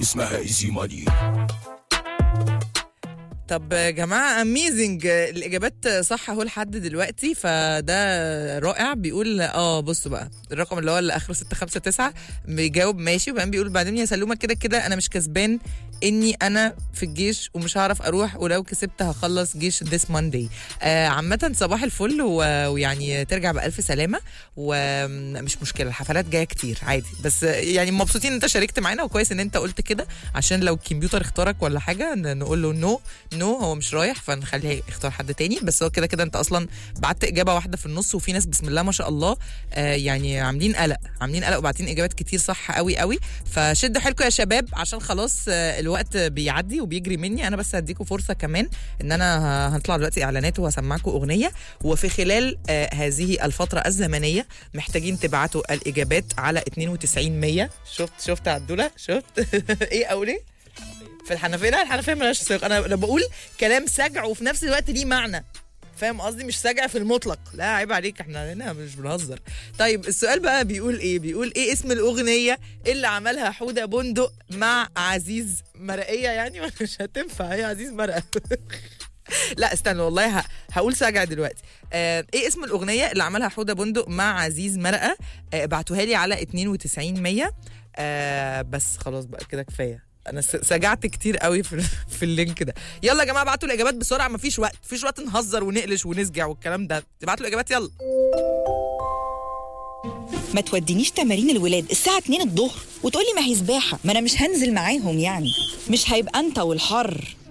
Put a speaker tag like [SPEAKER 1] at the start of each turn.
[SPEAKER 1] اسمها ايزي ماني
[SPEAKER 2] طب يا جماعة اميزنج الإجابات صح أهو لحد دلوقتي فده رائع بيقول اه بصوا بقى الرقم اللي هو اللي آخره 659 بيجاوب ماشي وبعدين بيقول بعدين يا سلومة كده كده أنا مش كسبان إني أنا في الجيش ومش هعرف أروح ولو كسبت هخلص جيش this Monday آه عامة صباح الفل و- ويعني ترجع بألف سلامة ومش مشكلة الحفلات جاية كتير عادي بس يعني مبسوطين إن أنت شاركت معانا وكويس إن أنت قلت كده عشان لو الكمبيوتر اختارك ولا حاجة ن- نقول له نو نو هو مش رايح فنخليه يختار حد تاني بس هو كده كده انت اصلا بعت اجابه واحده في النص وفي ناس بسم الله ما شاء الله آه يعني عاملين قلق عاملين قلق وبعتين اجابات كتير صح قوي قوي فشدوا حيلكم يا شباب عشان خلاص آه الوقت بيعدي وبيجري مني انا بس هديكم فرصه كمان ان انا ه- هنطلع دلوقتي اعلانات وهسمعكم اغنيه وفي خلال آه هذه الفتره الزمنيه محتاجين تبعتوا الاجابات على 92 100 شفت شفت يا عدوله شفت ايه اقول ايه في الحنفيه لا الحنفيه ملهاش صيغ انا انا بقول كلام سجع وفي نفس الوقت ليه معنى فاهم قصدي مش سجع في المطلق لا عيب عليك احنا هنا مش بنهزر طيب السؤال بقى بيقول ايه بيقول ايه اسم الاغنيه اللي عملها حوده بندق مع عزيز مرقيه يعني ولا مش هتنفع هي عزيز مرقه لا استنى والله ه... هقول سجع دلوقتي آه ايه اسم الاغنيه اللي عملها حوده بندق مع عزيز مرقه آه ابعتوها لي على 92 100 آه بس خلاص بقى كده كفايه انا س- سجعت كتير قوي في في اللينك ده يلا يا جماعه ابعتوا الاجابات بسرعه مفيش وقت مفيش وقت نهزر ونقلش ونسجع والكلام ده ابعتوا الاجابات يلا
[SPEAKER 3] ما تودينيش تمارين الولاد الساعة 2 الظهر وتقولي ما هي سباحة ما أنا مش هنزل معاهم يعني مش هيبقى أنت والحر